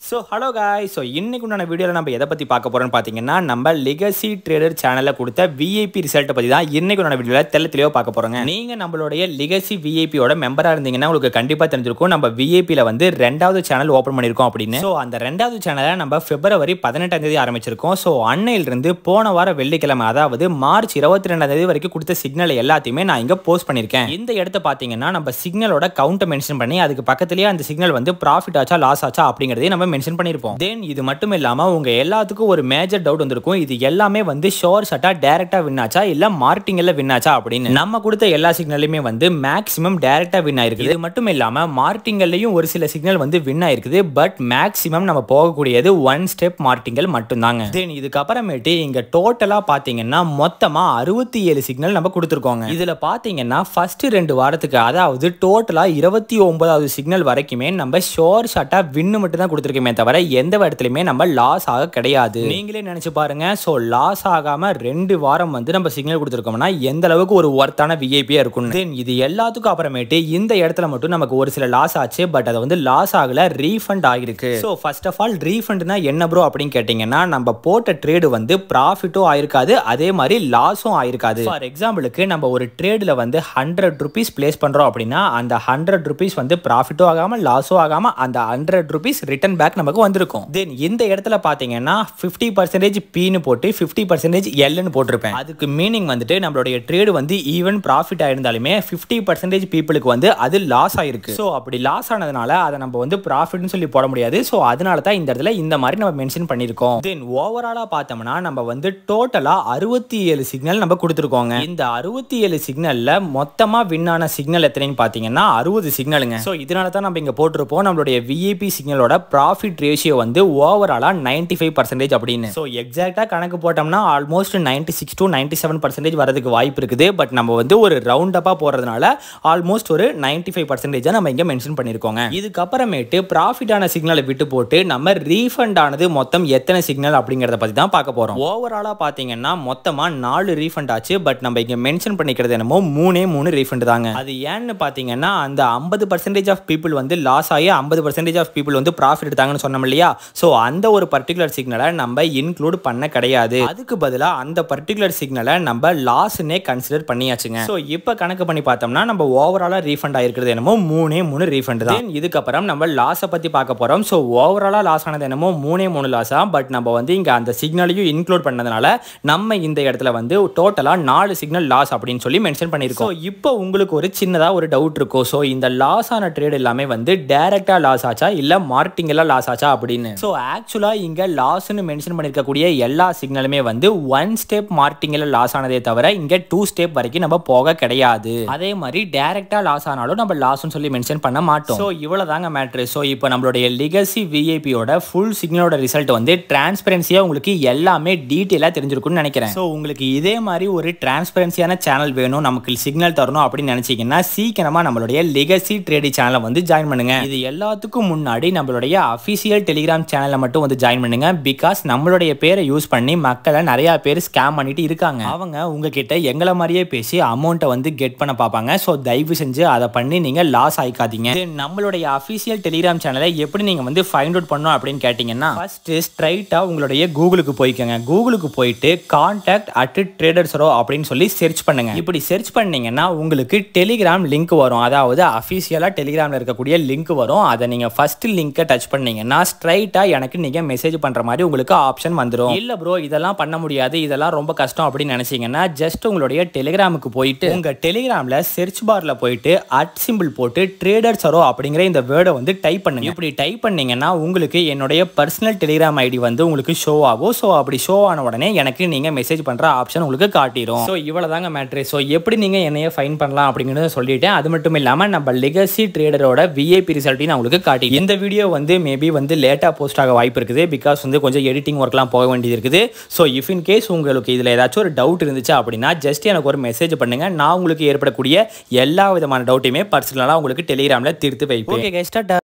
so hello காய் so இன்னைக்கு உண்டான வீடியோவில் நம்ம எதை பற்றி பார்க்க போகிறோம்னு பார்த்தீங்கன்னா நம்ம லெகசி ட்ரேடர் சேனலில் கொடுத்த விஐபி ரிசல்ட்டை பற்றி தான் இன்னைக்கு உண்டான வீடியோவில் தெள்ள தெளிவாக பார்க்க போகிறோங்க நீங்கள் நம்மளுடைய லெகசி விஐபியோட மெம்பராக இருந்தீங்கன்னா உங்களுக்கு கண்டிப்பாக தெரிஞ்சிருக்கும் நம்ம விஐபியில் வந்து ரெண்டாவது சேனல் ஓப்பன் பண்ணியிருக்கோம் அப்படின்னு ஸோ அந்த ரெண்டாவது சேனலை நம்ம பிப்ரவரி பதினெட்டாம் தேதி ஆரம்பிச்சிருக்கோம் ஸோ அன்னையிலிருந்து போன வாரம் வெள்ளிக்கிழமை அதாவது மார்ச் இருபத்தி ரெண்டாம் தேதி வரைக்கும் கொடுத்த சிக்னல் எல்லாத்தையுமே நான் இங்கே போஸ்ட் பண்ணியிருக்கேன் இந்த இடத்த பார்த்தீங்கன்னா நம்ம சிக்னலோட கவுண்ட்டை மென்ஷன் பண்ணி அதுக்கு பக்கத்துலேயே அந்த சிக்னல் வந்து ப்ராஃபிட் ஆச்சா லாஸ் ஆச்சா அப்படிங்கிறதையும் நம்ம மென்ஷன் பண்ணியிருப்போம் தென் இது மட்டும் இல்லாமல் உங்க எல்லாத்துக்கும் ஒரு மேஜர் டவுட் வந்திருக்கும் இது எல்லாமே வந்து ஷோர் ஷட்டா டேரக்டா வின் ஆச்சா இல்ல மார்க்கெட்டிங்ல வின் ஆச்சா அப்படின்னு நம்ம கொடுத்த எல்லா சிக்னலுமே வந்து மேக்ஸிமம் டேரக்டா வின் ஆயிருக்கு இது மட்டும் இல்லாம மார்க்கெட்டிங்லயும் ஒரு சில சிக்னல் வந்து வின் ஆயிருக்குது பட் மேக்ஸிமம் நம்ம போகக்கூடியது ஒன் ஸ்டெப் மார்க்கெட்டிங்கல் மட்டும்தாங்க தென் இதுக்கப்புறமேட்டு இங்க டோட்டலா பாத்தீங்கன்னா மொத்தமா அறுபத்தி ஏழு சிக்னல் நம்ம கொடுத்துருக்கோங்க இதுல பாத்தீங்கன்னா ஃபர்ஸ்ட் ரெண்டு வாரத்துக்கு அதாவது டோட்டலா இருபத்தி ஒன்பதாவது சிக்னல் வரைக்குமே நம்ம ஷோர் ஷாட்டா வின்னு மட்டும் தான் கொடுத்துருக்கோமே தவிர எந்த இடத்துலையுமே நம்ம லாஸ் ஆக கிடையாது நீங்களே நினைச்சு பாருங்க ஸோ லாஸ் ஆகாம ரெண்டு வாரம் வந்து நம்ம சிக்னல் கொடுத்துருக்கோம்னா எந்த அளவுக்கு ஒரு ஒர்த்தான விஐபியா இருக்கும் தென் இது எல்லாத்துக்கும் அப்புறமேட்டு இந்த இடத்துல மட்டும் நமக்கு ஒரு சில லாஸ் ஆச்சு பட் அது வந்து லாஸ் ஆகல ரீஃபண்ட் ஆகிருக்கு ஸோ ஃபர்ஸ்ட் ஆஃப் ஆல் ரீஃபண்ட்னா என்ன ப்ரோ அப்படின்னு கேட்டிங்கன்னா நம்ம போட்ட ட்ரேடு வந்து ப்ராஃபிட்டும் ஆயிருக்காது அதே மாதிரி லாஸும் ஆயிருக்காது ஃபார் எக்ஸாம்பிளுக்கு நம்ம ஒரு ட்ரேடில் வந்து ஹண்ட்ரட் ருபீஸ் பிளேஸ் பண்ணுறோம் அப்படின்னா அந்த ஹண்ட்ரட் ருபீஸ் வந்து ப்ராஃபிட்டும் ஆகாமல் லாஸும் ஆகாமல் அந்த ஹண்ட்ரட் ருபீஸ் ரிட்டர்ன் பேக் நமக்கு வந்திருக்கும் தென் இந்த இடத்துல பார்த்தீங்கன்னா ஃபிஃப்டி பர்சன்டேஜ் பீனு போட்டு ஃபிஃப்டி பர்சன்டேஜ் எல்னு போட்டிருப்பேன் அதுக்கு மீனிங் வந்துட்டு நம்மளுடைய ட்ரேடு வந்து ஈவன் ப்ராஃபிட் ஆயிருந்தாலுமே ஃபிஃப்டி பர்சன்டேஜ் பீப்புளுக்கு வந்து அது லாஸ் ஆயிருக்கு ஸோ அப்படி லாஸ் ஆனதுனால அதை நம்ம வந்து ப்ராஃபிட்னு சொல்லி போட முடியாது ஸோ அதனால தான் இந்த இடத்துல இந்த மாதிரி நம்ம மென்ஷன் பண்ணியிருக்கோம் தென் ஓவராலாக பார்த்தோம்னா நம்ம வந்து டோட்டலாக அறுபத்தி ஏழு சிக்னல் நம்ம கொடுத்துருக்கோங்க இந்த அறுபத்தி ஏழு சிக்னலில் மொத்தமாக வின் ஆன சிக்னல் எத்தனைன்னு பார்த்தீங்கன்னா அறுபது சிக்னலுங்க ஸோ இதனால தான் நம்ம இங்கே போட்டிருப்போம் நம்மளுடைய விஐபி சிக்னலோட ப்ராஃபிட் ரேஷியோ வந்து ஓவராலாக நைன்டி ஃபைவ் பர்சன்டேஜ் அப்படின்னு ஸோ எக்ஸாக்டாக கணக்கு போட்டோம்னா almost ninety six to ninety seven percentage வரதுக்கு வாய்ப்பு இருக்குது பட் நம்ம வந்து ஒரு ரவுண்ட் அப்பாக போகிறதுனால ஆல்மோஸ்ட் ஒரு நைன்டி ஃபைவ் பர்சன்டேஜாக நம்ம இங்கே மென்ஷன் பண்ணியிருக்கோங்க இதுக்கப்புறமேட்டு ப்ராஃபிட்டான சிக்னலை விட்டு போட்டு நம்ம ரீஃபண்ட் ஆனது மொத்தம் எத்தனை சிக்னல் அப்படிங்கிறத பற்றி தான் பார்க்க போகிறோம் ஓவராலாக பார்த்தீங்கன்னா மொத்தமாக நாலு ரீஃபண்ட் ஆச்சு பட் நம்ம இங்கே மென்ஷன் பண்ணிக்கிறது என்னமோ மூணே மூணு ரீஃபண்ட் தாங்க அது ஏன்னு பார்த்தீங்கன்னா அந்த ஐம்பது பர்சன்டேஜ் ஆஃப் பீப்புள் வந்து லாஸ் ஆகி ஐம்பது பர்சன்டேஜ் ஆஃப் பீப்புள் வந்து ப்ராஃபிட் எடுத்தாங்கன்னு சொன்னோம் இல்லையா ஸோ அந்த ஒரு பர்டிகுலர் சிக்னலை நம்ம இன்க்ளூட் பண்ண கிடையாது அதுக்கு பதிலாக அந்த பர்டிகுலர் சிக்னலை நம்ம லாஸ்னே கன்சிடர் பண்ணியாச்சுங்க ஸோ இப்போ கணக்கு பண்ணி பார்த்தோம்னா நம்ம ஓவராலாக ரீஃபண்ட் ஆயிருக்கிறது என்னமோ மூணே மூணு ரீஃபண்ட் தான் இதுக்கப்புறம் நம்ம லாஸை பற்றி பார்க்க போகிறோம் ஸோ ஓவராலாக லாஸ் ஆனது என்னமோ மூணே மூணு லாஸா பட் நம்ம வந்து இங்கே அந்த சிக்னலையும் இன்க்ளூட் பண்ணதுனால நம்ம இந்த இடத்துல வந்து டோட்டலாக நாலு சிக்னல் லாஸ் அப்படின்னு சொல்லி மென்ஷன் பண்ணியிருக்கோம் ஸோ இப்போ உங்களுக்கு ஒரு சின்னதாக ஒரு டவுட் இருக்கும் ஸோ இந்த லாஸ் ஆன ட்ரேட் எல்லாமே வந்து டைரக்டாக லாஸ் ஆச்சா இல்லை மார்க்கெட்டிங் எல்லாம் லாஸ் ஆச்சா அப்படின்னு ஸோ ஆக்சுவலாக இங்கே லாஸ்னு மென்ஷன் பண்ணியிருக்கக்கூடிய எல்லா சிக்னலுமே வந்து ஒன் ஸ்டெப் மார்க்கெட்டிங்கில் லாஸ் ஆனதே தவிர இங்கே டூ ஸ்டெப் வரைக்கும் நம்ம போக கிடையாது அதே மாதிரி டைரக்டாக லாஸ் ஆனாலும் நம்ம லாஸ்னு சொல்லி மென்ஷன் பண்ண மாட்டோம் ஸோ இவ்வளோ தாங்க மேட்ரு ஸோ இப்போ நம்மளுடைய லிகசி விஐபியோட ஃபுல் சிக்னலோட ரிசல்ட் வந்து டிரான்ஸ்பரன்சியாக உங்களுக்கு எல்லாமே டீட்டெயிலாக தெரிஞ்சிருக்கும்னு நினைக்கிறேன் ஸோ உங்களுக்கு இதே மாதிரி ஒரு டிரான்ஸ்பரன்சியான சேனல் வேணும் நமக்கு சிக்னல் தரணும் அப்படின்னு நினைச்சீங்கன்னா சீக்கிரமா நம்மளுடைய லெகசி ட்ரேடி சேனலை வந்து ஜாயின் பண்ணுங்க இது எல்லாத்துக்கும் முன்னாடி நம்மளுடைய அஃபிஷியல் டெலிகிராம் சேனலை மட்டும் வந்து ஜாயின் பண்ணுங்க பிகாஸ் நம்மளுடைய பேரை யூஸ் பண்ணி மக்களை நிறைய பேர் ஸ்கேம் பண்ணிட்டு இருக்காங்க அவங்க உங்ககிட்ட எங்களை மாதிரியே பேசி அமௌண்ட்டை வந்து கெட் பண்ண பார்ப்பாங்க ஸோ தயவு செஞ்சு அதை பண்ணி நீங்க லாஸ் ஆயிக்காதீங்க Then நம்மளுடைய அஃபிஷியல் டெலிகிராம் சேனலை எப்படி நீங்க வந்து ஃபைண்ட் அவுட் பண்ணணும் அப்படின்னு கேட்டீங்கன்னா ஃபர்ஸ்ட் ஸ்ட்ரைட்டா உங்களுடைய கூகுளுக்கு போய்க்கோங்க கூகுளுக்கு போயிட்டு கான்டாக்ட் அட் ட்ரேடர்ஸரோ அப்படின்னு சொல்லி சர்ச் பண்ணுங்க இப்படி சர்ச் பண்ணீங்கன்னா உங்களுக்கு டெலிகிராம் லிங்க் வரும் அதாவது அஃபிஷியலாக டெலிகிராமில் இருக்கக்கூடிய லிங்க் வரும் அதை நீங்கள் ஃபர்ஸ்ட் லிங்கை டச் பண்ணீங்கன்னா ஸ்ட்ரைட்டாக எனக்கு நீங்கள் மெசேஜ் பண்ணுற மாதிரி உங்களுக்கு ஆப்ஷன் வந்துடும் இல்லை ப்ரோ இதெல்லாம் பண்ண முடியாது இதெல்லாம் ரொம்ப கஷ்டம் அப்படின்னு நினச்சிங்கன்னா ஜஸ்ட் உங்களுடைய டெலிகிராமுக்கு போயிட்டு உங்கள் டெலிகிராமில் சர்ச் பாரில் போயிட்டு அட் சிம்பிள் போட்டு ட்ரேடர் சரோ அப்படிங்கிற இந்த வேர்டை வந்து டைப் பண்ணுங்க இப்படி டைப் பண்ணீங்கன்னா உங்களுக்கு என்னுடைய பர்சனல் டெலிகிராம் ஐடி வந்து உங்களுக்கு ஷோ ஆகும் ஸோ அப்படி ஷோ ஆன உடனே எனக்கு நீங்கள் மெசேஜ் பண்ணுற ஆப்ஷன் உங்களுக்கு காட்டிடும் ஸோ இவ்வளோ தாங்க மேட்ரு ஸோ எப்படி நீங்கள் என்னைய ஃபைன் பண்ணலாம் அப்படிங்கிறத சொல்லிட்டேன் அது மட்டும் இல்லாமல் நம்ம லெகசி ட்ரேடரோட விஐபி ரிசல்ட்டையும் நான் உங்களுக்கு காட்டி இந்த வீடியோ வந்து மேபி வந்து லேட்டாக போஸ்ட் ஆக வாய்ப்பு இருக்குது பிகாஸ் வந்து கொஞ்சம் எடிட்டிங் ஒர்க்லாம் போக வேண்டியது இருக்குது ஸோ இஃப் இன் கேஸ் உங்களுக்கு இதில் ஏதாச்சும் ஒரு டவுட் இருந்துச்சு அப்படின்னா ஜஸ்ட் எனக்கு ஒரு மெசேஜ் பண்ணுங்க நான் உங்களுக்கு ஏற்படக்கூடிய எல்லா விதமான டவுட்டையுமே பர்சனலாக உங்களுக்கு டெலிகிராமில் தீர்த்து வைப்பேன் ஓகே